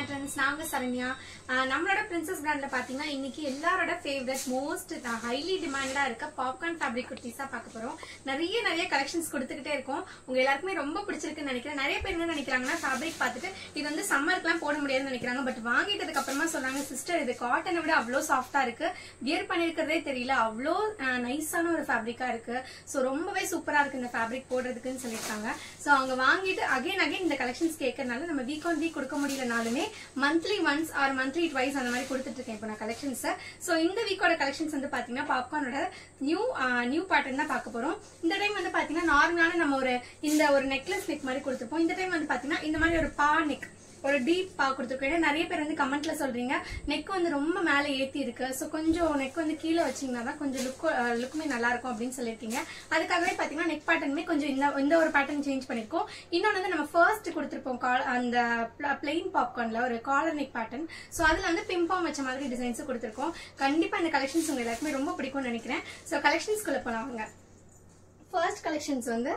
friends நாங்க சரண்யா ஆஹ் நம்மளோட princess பிராண்ட்ல பாத்தீங்கன்னா இன்னைக்கு எல்லாரோட ஃபேவரட் மோஸ்ட் ஹைலி டிமாண்டா இருக்க பாப்கார்ன் ஃபேப்ரிக் குர்த்திஸா பார்க்க போறோம் நிறைய நிறைய கலெக்ஷன்ஸ் கொடுத்துக்கிட்டே இருக்கோம் உங்க எல்லாருக்குமே ரொம்ப பிடிச்சிருக்குன்னு நினைக்கிறேன் நிறைய பேர் என்ன நினைக்கிறாங்கன்னா ஃபேப்ரிக் பார்த்துட்டு இது வந்து சம்மருக்குலாம் போட முடியாதுன்னு நினைக்கிறாங்க பட் வாங்கிட்டதுக்கு அப்புறமா சொன்னாங்க சிஸ்டர் இது காட்டனை விட அவ்வளோ சாஃப்டா இருக்கு வியர் பண்ணிருக்கிறதே தெரியல அவ்வளோ நைஸான ஒரு ஃபேப்ரிக்கா இருக்கு ஸோ ரொம்பவே சூப்பரா இருக்கு இந்த ஃபேப்ரிக் போடுறதுக்குன்னு சொல்லியிருக்காங்க ஸோ அவங்க வாங்கிட்டு அகைன் அகைன் இந்த கலெக்ஷன்ஸ் கேட்கறதுனால நம்ம வீக் ஆன் வீக் கொடுக்க முடியலனாலுமே monthly once or monthly twice அந்த மாதிரி கொடுத்துட்டு இருக்கேன் இப்போ நான் கலெக்ஷன்ஸ் ஸோ இந்த வீக்கோட கலெக்ஷன்ஸ் வந்து பாத்தீங்கன்னா பாப்கார்னோட நியூ நியூ பேட்டர்ன் தான் பார்க்க போறோம் இந்த டைம் வந்து பாத்தீங்கன்னா நார்மலான நம்ம ஒரு இந்த ஒரு நெக்லஸ் நெக் மாதிரி கொடுத்துருப்போம் இந்த டைம் வந்து பாத்தீங்கன்னா இந்த மாதிரி ஒரு பா நெக் ஒரு டீப் பா கொடுத்துருக்கோம் ஏன்னா நிறைய பேர் வந்து கமெண்ட்ல சொல்றீங்க நெக் வந்து ரொம்ப மேலே ஏத்தி இருக்கு ஸோ கொஞ்சம் நெக் வந்து கீழே வச்சீங்கன்னா தான் கொஞ்சம் லுக் லுக்குமே நல்லா இருக்கும் அப்படின்னு சொல்லியிருக்கீங்க அதுக்காகவே பாத்தீங்கன்னா நெக் பேட்டர்னுமே கொஞ்சம் இந்த இந்த ஒரு பேட்டர்ன் சேஞ்ச் பண்ணிருக்கோம் இன்னொன்று வந்து நம்ம ஃபர்ஸ்ட் கொடுத்துருப்போம் கால் அந்த பிளெயின் பாப்கார்ன்ல ஒரு காலர் நெக் பேட்டர்ன் ஸோ அதுல வந்து பிம்பாம் வச்ச மாதிரி டிசைன்ஸ் கொடுத்துருக்கோம் கண்டிப்பா இந்த கலெக்ஷன்ஸ் உங்க எல்லாருக்குமே ரொம்ப பிடிக்கும்னு நினைக்கிறேன் ஸோ கலெக்ஷன்ஸ்குள்ள போலாம் வாங்க ஃபர்ஸ்ட் கலெக்ஷன்ஸ் வந்து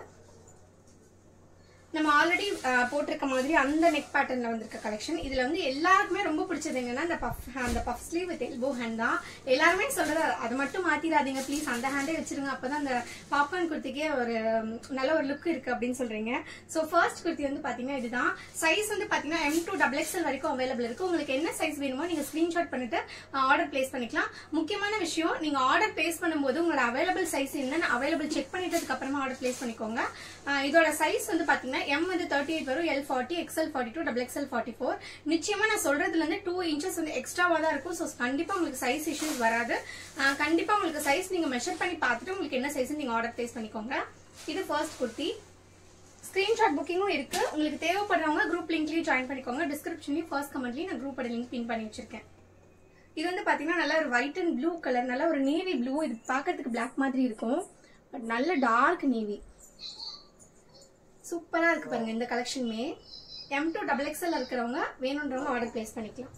நம்ம ஆல்ரெடி போட்டிருக்க மாதிரி அந்த நெக் பேட்டர்ன்ல வந்திருக்க கலெக்ஷன் இதுல வந்து எல்லாருக்குமே ரொம்ப பிடிச்சது என்னன்னா அந்த பஃப் அந்த puff sleeve with elbow hand தான் எல்லாருமே சொல்றது அது மட்டும் மாத்திராதீங்க ப்ளீஸ் அந்த ஹேண்டே வச்சிருங்க அப்பதான் அந்த பாப்கார்ன் குர்த்திக்கே ஒரு உம், நல்ல ஒரு லுக் இருக்கு அப்படின்னு சொல்றீங்க சோ ஃபர்ஸ்ட் குர்த்தி வந்து பாத்தீங்கன்னா இதுதான் சைஸ் வந்து பாத்தீங்கன்னா எம் டூ டபுள் எக்ஸ்எல் வரைக்கும் அவைலபிள் இருக்கு உங்களுக்கு என்ன சைஸ் வேணுமோ நீங்க ஸ்கிரீன்ஷாட் பண்ணிட்டு ஆர்டர் பிளேஸ் பண்ணிக்கலாம் முக்கியமான விஷயம் நீங்க ஆர்டர் பிளேஸ் பண்ணும்போது உங்களோட அவைலபிள் சைஸ் என்னன்னு அவைலபிள் செக் பண்ணிட்டதுக்கு அப்புறமா ஆர்டர் பிளேஸ் பண்ணிக்கோங்க ஆஹ் இதோட சைஸ் வந்து பாத்தீங்கன்னா எம் வந்து தேர்ட்டி எயிட் வரும் L forty XL forty two double XL forty four நிச்சயமா நான் சொல்றதுல இருந்து டூ இன்ச்சஸ் வந்து எக்ஸ்ட்ராவா தான் இருக்கும் ஸோ கண்டிப்பா உங்களுக்கு சைஸ் இஷ்யூஸ் வராது ஆஹ் கண்டிப்பா உங்களுக்கு சைஸ் நீங்க மெஷர் பண்ணி பார்த்துட்டு உங்களுக்கு என்ன சைஸ் நீங்க ஆர்டர் பிளேஸ் பண்ணிக்கோங்க இது ஃபர்ஸ்ட் குர்த்தி ஸ்கிரீன்ஷாட் புக்கிங்கும் இருக்கு உங்களுக்கு தேவைப்படுறவங்க குரூப் லிங்க்லயும் ஜாயின் பண்ணிக்கோங்க டிஸ்கிரிப்ஷன்லயும் ஃபர்ஸ்ட் கமெண்ட்லயும் நான் குரூப்போட லிங்க் பின் பண்ணி வச்சிருக்கேன் இது வந்து பாத்தீங்கன்னா நல்ல ஒரு ஒயிட் அண்ட் ப்ளூ கலர் நல்ல ஒரு நேவி ப்ளூ இது பார்க்கிறதுக்கு பிளாக் மாதிரி இருக்கும் பட் நல்ல டார்க் நேவி சூப்பரா இருக்கு பாருங்க இந்த கலெக்ஷனுமே எம் டூ டபுள் எக்ஸ்எல் இருக்கிறவங்க வேணுன்றவங்க ஆர்டர் பிளேஸ் பண்ணிக்கலாம்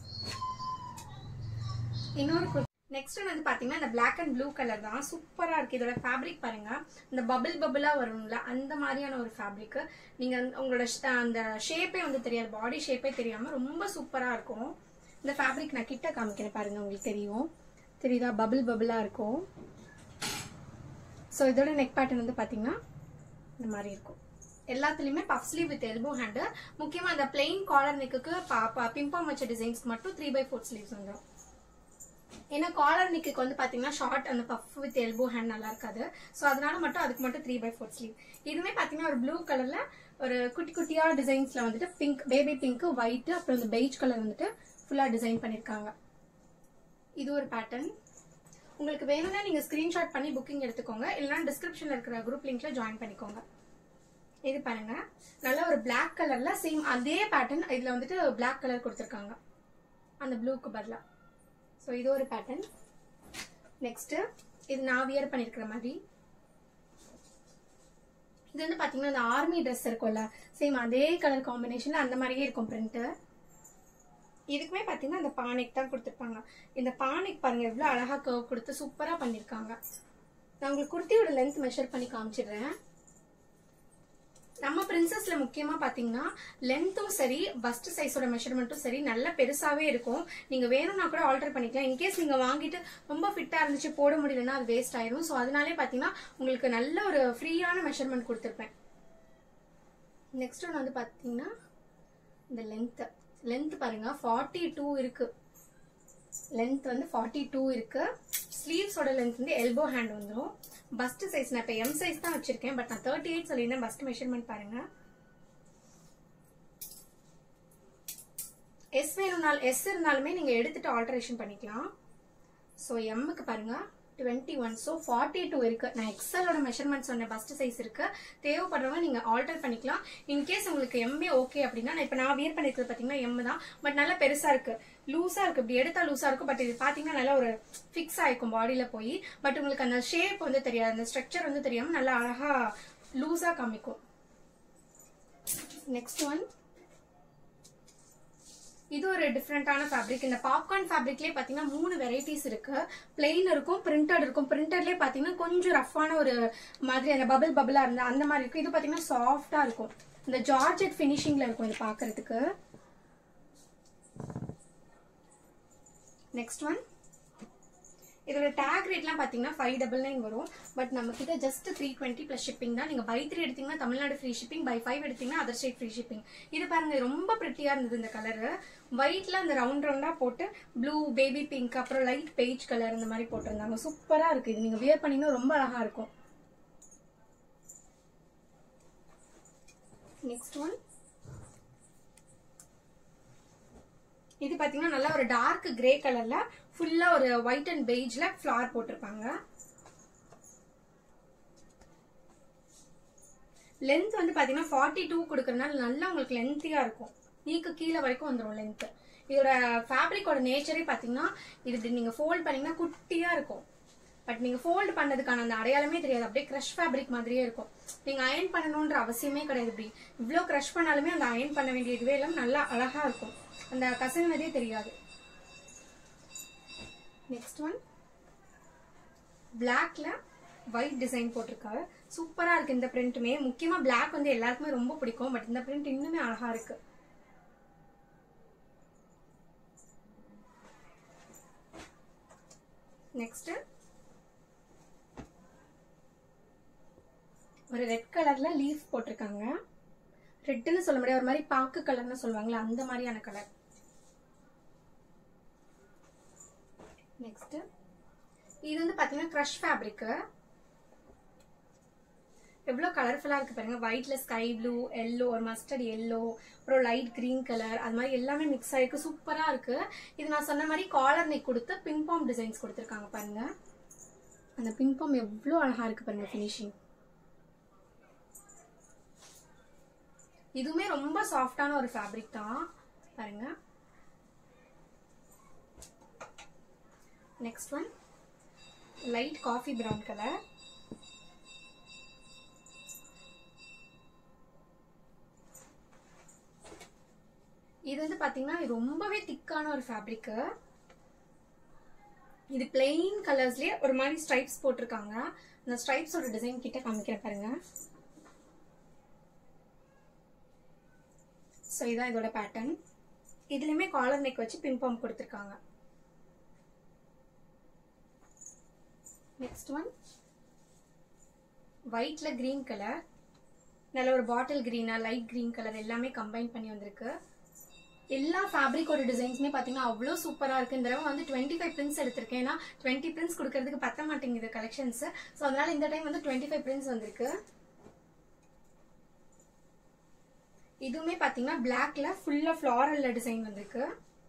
இன்னொரு நெக்ஸ்ட் வந்து பாத்தீங்கன்னா இந்த பிளாக் அண்ட் ப்ளூ கலர் தான் சூப்பரா இருக்கு இதோட ஃபேப்ரிக் பாருங்க இந்த பபிள் பபிளா வரும்ல அந்த மாதிரியான ஒரு ஃபேப்ரிக் நீங்க அந்த- உங்களோட ஷ- அந்த ஷேப்பே வந்து தெரியாது பாடி ஷேப்பே தெரியாம ரொம்ப சூப்பரா இருக்கும் இந்த ஃபேப்ரிக் நான் கிட்ட காமிக்கிறேன் பாருங்க உங்களுக்கு தெரியும் தெரியுதா பபிள் பபிளா இருக்கும் ஸோ இதோட நெக் பேட்டர்ன் வந்து பாத்தீங்கன்னா இந்த மாதிரி இருக்கும் எல்லாத்துலயுமே puff sleeve with elbow hand முக்கியமா அந்த பிளெயின் காலர் நெக்குக்கு பிம்பாம் வச்ச டிசைன்ஸ்க்கு மட்டும் த்ரீ பை ஃபோர் ஸ்லீவ்ஸ் வந்துடும் ஏன்னா காலர் நெக்குக்கு வந்து பாத்தீங்கன்னா ஷார்ட் அந்த பஃப் வித் எல்போ ஹேண்ட் நல்லா இருக்காது ஸோ அதனால மட்டும் அதுக்கு மட்டும் த்ரீ பை ஃபோர் ஸ்லீவ் இதுவுமே பாத்தீங்கன்னா ஒரு ப்ளூ கலர்ல ஒரு குட்டி குட்டியா டிசைன்ஸ்ல வந்துட்டு பிங்க் பேபி பிங்க் ஒயிட் அப்புறம் இந்த பெய்ஜ் கலர் வந்துட்டு ஃபுல்லா டிசைன் பண்ணிருக்காங்க இது ஒரு பேட்டர்ன் உங்களுக்கு வேணும்னா நீங்க ஸ்கிரீன்ஷாட் பண்ணி புக்கிங் எடுத்துக்கோங்க இல்லைன்னா டிஸ்கிரிப்ஷன்ல இருக்கிற குரூப் லிங்க்ல ஜாயின் பண்ணிக்கோங்க இது பாருங்க நல்ல ஒரு Black கலர்ல சேம் அதே பேட்டர்ன் இதுல வந்துட்டு Black கலர் கொடுத்துருக்காங்க அந்த ப்ளூக்கு பதிலா ஸோ இது ஒரு பேட்டர்ன் நெக்ஸ்ட் இது நான் வியர் பண்ணிருக்கிற மாதிரி இது வந்து பாத்தீங்கன்னா அந்த ஆர்மி ட்ரெஸ் இருக்கும்ல சேம் அதே கலர் காம்பினேஷன்ல அந்த மாதிரியே இருக்கும் பிரிண்ட் இதுக்குமே பாத்தீங்கன்னா அந்த பானைக்கு தான் கொடுத்துருப்பாங்க இந்த பானைக்கு பாருங்க எவ்வளவு அழகா கர்வ் கொடுத்து சூப்பரா பண்ணிருக்காங்க நான் உங்களுக்கு குர்த்தியோட லென்த் மெஷர் பண்ணி காமிச்சிடுறேன் நம்ம பிரின்சஸ்ல முக்கியமா பாத்தீங்கன்னா லென்த்தும் சரி பஸ்ட் சைஸோட மெஷர்மெண்ட்டும் சரி நல்ல பெருசாவே இருக்கும் நீங்க வேணும்னா கூட ஆல்டர் பண்ணிக்கலாம் இன்கேஸ் நீங்க வாங்கிட்டு ரொம்ப ஃபிட்டா இருந்துச்சு போட முடியலன்னா அது வேஸ்ட் ஆயிரும் ஸோ அதனாலே பாத்தீங்கன்னா உங்களுக்கு நல்ல ஒரு ஃப்ரீயான மெஷர்மெண்ட் கொடுத்துருப்பேன் நெக்ஸ்ட் ஒன்று வந்து பாத்தீங்கன்னா இந்த லென்த் லென்த் பாருங்க ஃபார்ட்டி டூ இருக்கு லென்த் வந்து ஃபார்ட்டி டூ இருக்கு ஸ்லீவ்ஸோட லென்த் வந்து எல்போ ஹேண்ட் வந்துடும் பஸ்ட் சைஸ் நான் இப்போ எம் சைஸ் தான் வச்சிருக்கேன் பட் நான் தேர்ட்டி எயிட் சொல்லியிருந்தேன் பஸ்ட் மெஷர்மெண்ட் பாருங்க எஸ் வேணும்னாலும் எஸ் இருந்தாலுமே நீங்க எடுத்துட்டு ஆல்டரேஷன் பண்ணிக்கலாம் ஸோ எம்முக்கு பாருங்க twenty one so forty two இருக்கு நான் எக்ஸலோட மெஷர்மெண்ட் சொன்னேன் பஸ்ட் சைஸ் இருக்கு தேவைப்படுறவங்க நீங்க ஆல்டர் பண்ணிக்கலாம் இன்கேஸ் உங்களுக்கு எம்ஏ ஓகே அப்படின்னா நான் இப்போ நான் வியர் பண்ணிருக்கிறது பார்த்தீங்கன்னா எம் தான் பட் நல்லா பெருசா இருக்கு லூஸா இருக்கு இப்படி எடுத்தா லூஸா இருக்கும் பட் இது பாத்தீங்கன்னா நல்லா ஒரு ஃபிக்ஸ் ஆயிக்கும் பாடியில போய் பட் உங்களுக்கு அந்த ஷேப் வந்து தெரியாது அந்த ஸ்ட்ரக்சர் வந்து தெரியாம நல்லா அழகா லூஸா காமிக்கும் நெக்ஸ்ட் ஒன் இது ஒரு டிஃப்ரெண்டான ஃபேப்ரிக் இந்த பாப்கார்ன் ஃபேப்ரிக்லேயே பார்த்தீங்கன்னா மூணு வெரைட்டிஸ் இருக்கு பிளெயின் இருக்கும் பிரிண்டட் இருக்கும் பிரிண்டட்லேயே பார்த்தீங்கன்னா கொஞ்சம் ரஃப்பான ஒரு மாதிரி அந்த பபிள் பபிளா இருந்தா அந்த மாதிரி இருக்கும் இது பார்த்தீங்கன்னா சாஃப்டா இருக்கும் இந்த ஜார்ஜெட் ஃபினிஷிங்ல இருக்கும் இது பார்க்கிறதுக்கு நெக்ஸ்ட் ஒன் இதோட டேக் ரேட்லாம் பார்த்தீங்கன்னா ஃபைவ் டபுள் நைன் வரும் பட் நம்ம கிட்ட just three twenty plus shipping தான் நீங்கள் பை த்ரீ எடுத்தீங்கன்னா Tamil Nadu free shipping buy five எடுத்தீங்கன்னா அதர் ஸ்டேட் ஃப்ரீ ஷிப்பிங் இது பாருங்க ரொம்ப ப்ரிட்டியாக இருந்தது இந்த கலரு ஒயிட்ல அந்த ரவுண்ட் ரவுண்டாக போட்டு ப்ளூ பேபி பிங்க் அப்புறம் லைட் பெய்ஜ் கலர் இந்த மாதிரி போட்டிருந்தாங்க சூப்பராக இருக்கு இது நீங்கள் வியர் பண்ணீங்கன்னா ரொம்ப அழகாக இருக்கும் நெக்ஸ்ட் ஒன் இது பாத்தீங்கன்னா நல்லா ஒரு டார்க் கிரே கலர்ல ஃபுல்லா ஒரு ஒயிட் அண்ட் பெய்ஜ்ல ஃபிளார் போட்டிருப்பாங்க லென்த் வந்து பாத்தீங்கன்னா ஃபார்ட்டி டூ கொடுக்கறதுனால நல்லா உங்களுக்கு லென்த்தியா இருக்கும் நீக்கு கீழே வரைக்கும் வந்துடும் லென்த் இதோட ஃபேப்ரிக்கோட நேச்சரே பாத்தீங்கன்னா இது நீங்க ஃபோல்ட் பண்ணீங்கன்னா குட்டியா இருக்கும் பட் நீங்க ஃபோல்ட் பண்ணதுக்கான அந்த அடையாளமே தெரியாது அப்படியே க்ரஷ் ஃபேப்ரிக் மாதிரியே இருக்கும் நீங்க அயன் பண்ணணும்ன்ற அவசியமே கிடையாது இப்படி இவ்வளோ க்ரஷ் பண்ணாலுமே அந்த அயன் பண்ண வேண்டிய இதுவே எல்லாம் நல்லா அழகா இருக்கும் அந்த கசங்கினதே தெரியாது நெக்ஸ்ட் ஒன் பிளாக்ல ஒயிட் டிசைன் போட்டிருக்காரு சூப்பரா இருக்கு இந்த பிரிண்ட்டுமே முக்கியமா பிளாக் வந்து எல்லாருக்குமே ரொம்ப பிடிக்கும் பட் இந்த பிரிண்ட் இன்னுமே அழகா இருக்கு நெக்ஸ்ட் ஒரு ரெட் கலர்ல லீஃப் போட்டிருக்காங்க ரெட்னு சொல்ல முடியாது ஒரு மாதிரி பாக்கு கலர்னு சொல்லுவாங்களா அந்த மாதிரியான கலர் நெக்ஸ்ட் இது வந்து பாத்தீங்கன்னா க்ரஷ் ஃபேப்ரிக் எவ்வளவு கலர்ஃபுல்லா இருக்கு பாருங்க ஒயிட்ல ஸ்கை ப்ளூ எல்லோ ஒரு மஸ்டர்ட் எல்லோ அப்புறம் லைட் கிரீன் கலர் அது மாதிரி எல்லாமே மிக்ஸ் ஆயிருக்கு சூப்பரா இருக்கு இது நான் சொன்ன மாதிரி காலர் நெக் கொடுத்து பிங்பாம் டிசைன்ஸ் கொடுத்துருக்காங்க பாருங்க அந்த பிங்பாம் எவ்வளவு அழகா இருக்கு பாருங்க ஃபினிஷிங் இதுவுமே ரொம்ப சாஃப்டான ஒரு ஃபேப்ரிக் தான் பாருங்க next one light coffee brown colour இது வந்து பாத்தீங்கன்னா ரொம்பவே திக்கான ஒரு ஃபேப்ரிக் இது பிளெயின் கலர்ஸ்லயே ஒரு மாதிரி ஸ்ட்ரைப்ஸ் போட்டிருக்காங்க அந்த ஸ்ட்ரைப்ஸோட டிசைன் கிட்ட காமிக்கிறேன் பாருங்க ஸோ இதான் இதோட பேட்டர்ன் இதுலயுமே காலர் நெக் வச்சு பிம்பாம் கொடுத்துருக்காங்க நெக்ஸ்ட் ஒன் ஒயிட்ல கிரீன் கலர் நல்ல ஒரு பாட்டில் கிரீனா லைட் கிரீன் கலர் எல்லாமே கம்பைன் பண்ணி வந்திருக்கு எல்லா ஃபேப்ரிக்கோட டிசைன்ஸுமே பார்த்தீங்கன்னா அவ்வளோ சூப்பராக இருக்கு இந்த தடவை வந்து டுவெண்ட்டி ஃபைவ் பிரிண்ட்ஸ் எடுத்திருக்கேன் ஏன்னா டுவெண்ட்டி பிரிண்ட்ஸ் கொடுக்கறதுக்கு பத்த மாட்டேங்குது கலெக்ஷன்ஸ் ஸோ அதனால இந்த டைம் வந்து டுவெண்ட்டி ஃபைவ் பிரிண்ட்ஸ் வந்திருக்கு இதுவுமே பார்த்தீங்கன்னா பிளாக்ல ஃபுல்லாக ஃப்ளாரல்ல டிசைன் வந்திருக்கு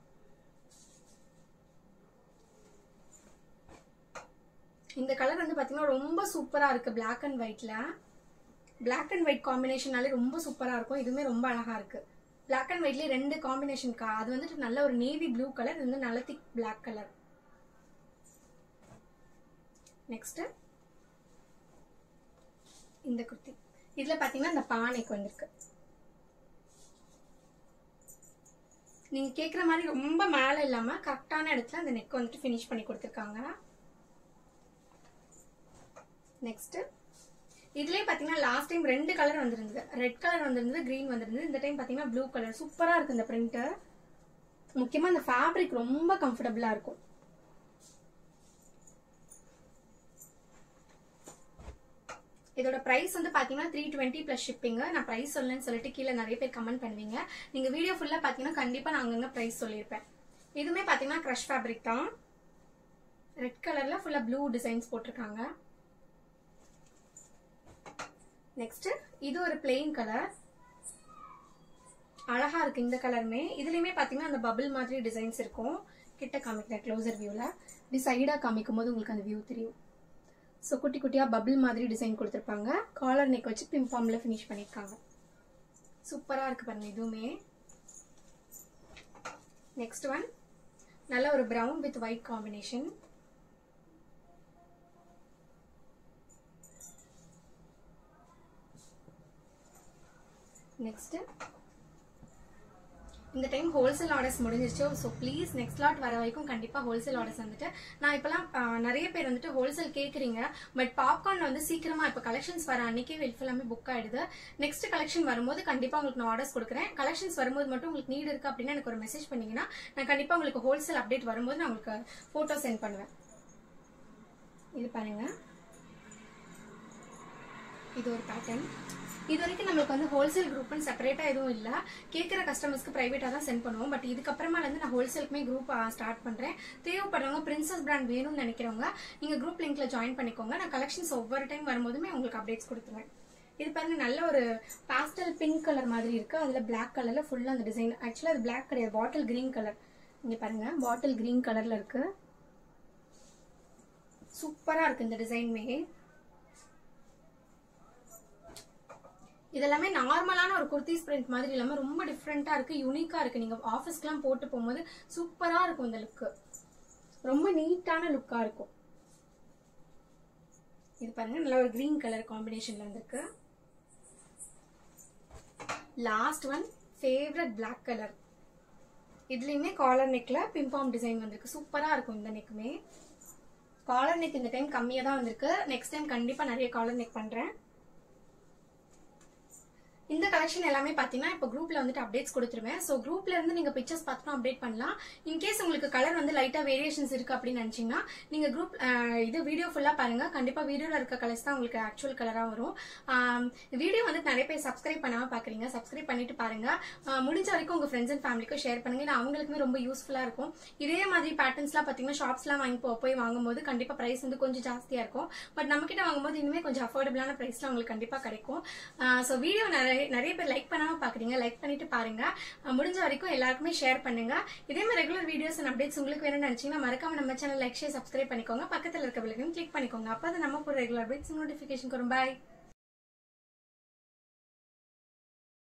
இந்த கலர் வந்து பார்த்தீங்கன்னா ரொம்ப சூப்பராக இருக்கு பிளாக் அண்ட் ஒயிட்ல பிளாக் அண்ட் ஒயிட் காம்பினேஷனாலே ரொம்ப சூப்பராக இருக்கும் இதுவுமே ரொம்ப அழகா இருக்கு பிளாக் அண்ட் ஒயிட்லேயே ரெண்டு காம்பினேஷன் கா அது வந்துட்டு நல்ல ஒரு நேவி ப்ளூ கலர் இது வந்து நல்ல திக் பிளாக் கலர் நெக்ஸ்ட் இந்த குர்த்தி இதுல பாத்தீங்கன்னா இந்த பானைக்கு வந்திருக்கு நீங்க கேக்குற மாதிரி ரொம்ப மேல இல்லாம கரெக்டான இடத்துல அந்த நெக் வந்துட்டு ஃபினிஷ் பண்ணி கொடுத்துருக்காங்க நெக்ஸ்ட் இதுலயே பாத்தீங்கன்னா லாஸ்ட் டைம் ரெண்டு கலர் வந்திருந்தது ரெட் கலர் வந்திருந்தது கிரீன் வந்திருந்தது இந்த டைம் பாத்தீங்கன்னா ப்ளூ கலர் சூப்பரா இருக்கு இந்த பிரிண்ட் முக்கியமா இந்த ஃபேப்ரிக் ரொம்ப கம்ஃபர்டபுளா இருக்கும் இதோட பிரைஸ் வந்து பாத்தீங்கன்னா த்ரீ டுவெண்ட்டி பிளஸ் ஷிப்பிங் நான் பிரைஸ் சொல்லலன்னு சொல்லிட்டு கீழே நிறைய பேர் கமெண்ட் பண்ணுவீங்க நீங்க வீடியோ ஃபுல்லா பாத்தீங்கன்னா கண்டிப்பா நான் அங்கங்க பிரைஸ் சொல்லியிருப்பேன் இதுவுமே பாத்தீங்கன்னா க்ரஷ் ஃபேப்ரிக் தான் ரெட் கலர்ல ஃபுல்லா ப்ளூ டிசைன்ஸ் போட்டிருக்காங்க நெக்ஸ்ட் இது ஒரு பிளெயின் கலர் அழகா இருக்கு இந்த கலருமே இதுலயுமே பாத்தீங்கன்னா அந்த பபிள் மாதிரி டிசைன்ஸ் இருக்கும் கிட்ட காமிக்கிறேன் க்ளோசர் வியூல இப்படி சைடா காமிக்கும் போது உங்களுக்கு அந்த வியூ தெரியும் ஸோ குட்டி குட்டியா பபிள் மாதிரி டிசைன் கொடுத்துருப்பாங்க காலர் நெக் வச்சு பிம்பாம்ல ஃபினிஷ் பண்ணியிருக்காங்க சூப்பரா இருக்கு பாருங்க இதுவுமே நெக்ஸ்ட் ஒன் நல்ல ஒரு brown with white combination next இந்த டைம் ஹோல்சேல் ஆர்டர்ஸ் முடிஞ்சிருச்சு ஸோ ப்ளீஸ் நெக்ஸ்ட் லாட் வர வரைக்கும் கண்டிப்பாக ஹோல்சேல் ஆர்டர்ஸ் வந்துட்டு நான் இப்போலாம் நிறைய பேர் வந்துட்டு ஹோல்சேல் கேட்குறீங்க பட் பாப்கார்ன் வந்து சீக்கிரமா இப்போ கலெக்ஷன்ஸ் வர அன்னைக்கே வெல்ஃப் எல்லாமே புக் ஆயிடுது நெக்ஸ்ட் கலெக்ஷன் வரும்போது கண்டிப்பாக உங்களுக்கு நான் ஆர்டர்ஸ் கொடுக்குறேன் கலெக்ஷன்ஸ் வரும்போது மட்டும் உங்களுக்கு நீட் இருக்கு அப்படின்னா எனக்கு ஒரு மெசேஜ் பண்ணீங்கன்னா நான் கண்டிப்பாக உங்களுக்கு ஹோல்சேல் அப்டேட் வரும்போது நான் உங்களுக்கு ஃபோட்டோ சென்ட் பண்ணுவேன் இது பாருங்க இது ஒரு பேட்டர்ன் இது வரைக்கும் நம்மளுக்கு வந்து ஹோல்சேல் குரூப்னு செப்பரேட்டா எதுவும் இல்ல கேட்குற கஸ்டமர்ஸ்க்கு பிரைவேட்டா தான் சென்ட் பண்ணுவோம் பட் இதுக்கப்புறமா வந்து நான் ஹோல்சேலுக்குமே குரூப் ஸ்டார்ட் பண்றேன் தேவைப்படுறவங்க பிரின்சஸ் பிராண்ட் வேணும்னு நினைக்கிறவங்க நீங்க குரூப் லிங்க்ல ஜாயின் பண்ணிக்கோங்க நான் கலெக்ஷன்ஸ் ஒவ்வொரு டைம் வரும்போதுமே உங்களுக்கு அப்டேட்ஸ் கொடுத்துருவேன் இது பாருங்க நல்ல ஒரு பாஸ்டல் பிங்க் கலர் மாதிரி இருக்கு அதுல பிளாக் கலர்ல ஃபுல்லா அந்த டிசைன் ஆக்சுவலா அது பிளாக் கிடையாது பாட்டில் கிரீன் கலர் இங்க பாருங்க பாட்டில் கிரீன் கலர்ல இருக்கு சூப்பரா இருக்கு இந்த டிசைன்மே இதெல்லாமே நார்மலான ஒரு குர்த்திஸ் பிரிண்ட் மாதிரி இல்லாம ரொம்ப டிஃப்ரெண்டா இருக்கு யூனிக்கா இருக்கு நீங்க ஆஃபீஸ்க்குலாம் போட்டு போகும்போது சூப்பரா இருக்கும் இந்த லுக் ரொம்ப நீட்டான லுக்கா இருக்கும் இது பாருங்க நல்ல ஒரு கிரீன் கலர் காம்பினேஷன்ல வந்திருக்கு last one favourite black colour இதுலயுமே காலர் நெக்ல பிம்பாம் டிசைன் வந்திருக்கு சூப்பரா இருக்கும் இந்த நெக்குமே காலர் நெக் இந்த டைம் கம்மியா தான் வந்திருக்கு நெக்ஸ்ட் டைம் கண்டிப்பா நிறைய காலர் நெக் பண்றேன் இந்த கலெக்ஷன் எல்லாமே பாத்தீங்கன்னா இப்போ குரூப்ல வந்துட்டு அப்டேட்ஸ் கொடுத்துருவேன் ஸோ குரூப்ல இருந்து நீங்க பிக்சர்ஸ் பார்த்துட்டு அப்டேட் பண்ணலாம் இன்கேஸ் உங்களுக்கு கலர் வந்து லைட்டா வேரியேஷன்ஸ் இருக்கு அப்படின்னு நினைச்சீங்கன்னா நீங்க குரூப் இது வீடியோ ஃபுல்லா பாருங்க கண்டிப்பா வீடியோல இருக்க கலர்ஸ் தான் உங்களுக்கு ஆக்சுவல் கலரா வரும் வீடியோ வந்து நிறைய பேர் சப்ஸ்கிரைப் பண்ணாம பாக்குறீங்க சப்ஸ்கிரைப் பண்ணிட்டு பாருங்க ஆஹ் முடிஞ்ச வரைக்கும் உங்க ஃப்ரெண்ட்ஸ் அண்ட் ஃபேமிலிக்கும் ஷேர் பண்ணுங்க ஏன்னா அவங்களுக்குமே ரொம்ப யூஸ்ஃபுல்லா இருக்கும் இதே மாதிரி பேட்டர்ன்ஸ்லாம் பாத்தீங்கன்னா ஷாப்ஸ்லாம் வாங்கி போ- போய் வாங்கும்போது கண்டிப்பா பிரைஸ் வந்து கொஞ்சம் ஜாஸ்தியா இருக்கும் பட் நம்ம கிட்ட வாங்கும்போது இனிமே கொஞ்சம் அஃபோர்டபுளான பிரைஸ்ல உங்களுக்கு கண்டிப்பா கிடைக்கும் ஸோ வீடியோ நிறைய நிறைய பேர் லைக் பண்ணாம பாக்குறீங்க லைக் பண்ணிட்டு பாருங்க ஆஹ் முடிஞ்ச வரைக்கும் எல்லாருக்குமே ஷேர் பண்ணுங்க இதே மாதிரி ரெகுலர் வீடியோஸ் அண்ட் அப்டேட்ஸ் உங்களுக்கு வேணும்னு நினைச்சீங்கன்னா மறக்காம நம்ம சேனல் லைக் ஷேர் சப்ஸ்கிரைப் பண்ணிக்கோங்க பக்கத்துல இருக்க பிள்ளைங்க கிளிக் பண்ணிக்கோங்க அப்போ நம்ம போற ரெகுலர் அப்டேட்ஸ் நோட்டிஃபிகேஷன் வரும் பாய்